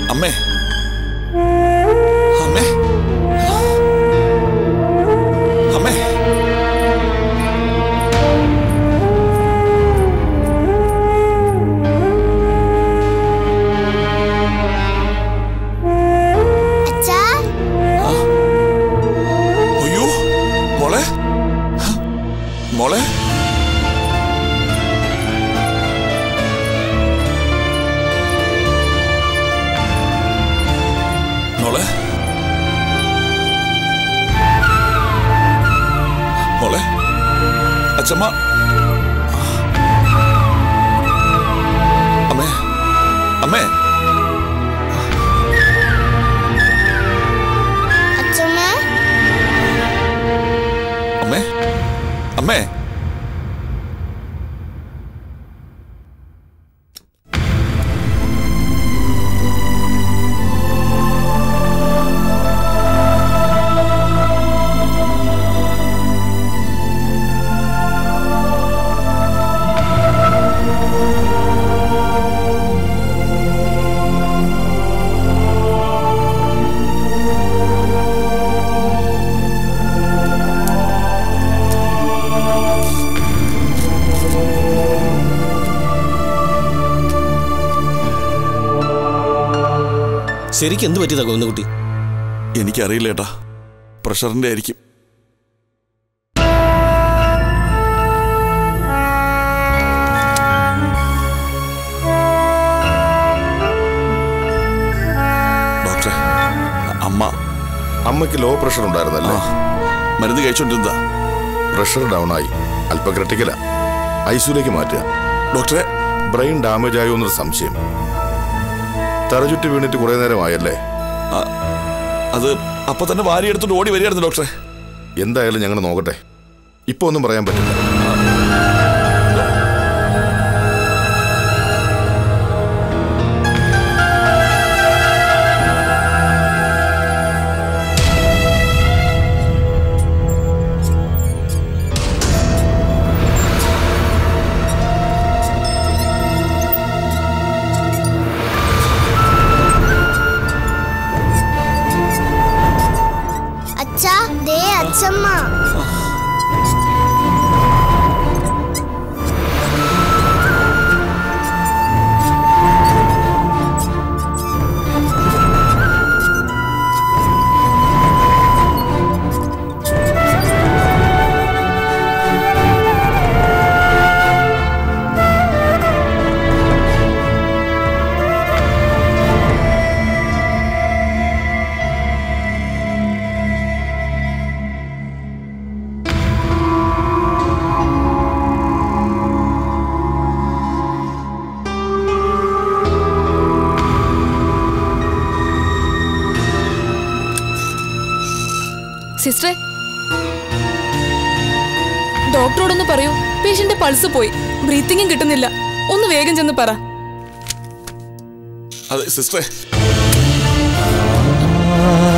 അമ്മേ അമ്മേ അമ്മേ അച്ഛാ അയ്യോ മോളെ ഹ? മോളെ മോളെ മോളെ അച്ഛമ്മ അമ്മേ അമ്മേ അച്ഛമ്മ അമ്മേ അമ്മേ ശരിക്കും എന്ത് പറ്റിയതാ ഗോവിന്ദകുട്ടി എനിക്കറിയില്ല ഏട്ടാ പ്രഷറിന്റെ ആയിരിക്കും ഡോക്ടറെ അമ്മ അമ്മയ്ക്ക് ലോ പ്രഷർ ആ ഉണ്ടായിരുന്നല്ലേ മരുന്ന് കഴിച്ചോണ്ടിരുന്നതാ പ്രഷർ ഡൗൺ ആയി അല്പ ക്രിട്ടിക്കലാ ഐസിയുലേക്ക് മാറ്റുക ഡോക്ടറെ ബ്രെയിൻ ഡാമേജ് ആയോ എന്നൊരു സംശയം തലചുറ്റി വീണിട്ട് കുറെ നേരമായല്ലേ ആ, അത് അപ്പൊ തന്നെ വാരി എടുത്തോണ്ട് ഓടി വരികയായിരുന്നു ഡോക്ടറെ എന്തായാലും ഞങ്ങൾ നോക്കട്ടെ ഇപ്പൊ ഒന്നും പറയാൻ പറ്റില്ല അച്ഛാ ദേ അച്ഛമ്മ സിസ്റ്ററെ ഡോക്ടറോടൊന്ന് പറയൂ പേഷ്യന്റെ പൾസ് പോയി ബ്രീത്തിങ്ങും കിട്ടുന്നില്ല ഒന്ന് വേഗം ചെന്ന് പറ അതെ സിസ്റ്ററെ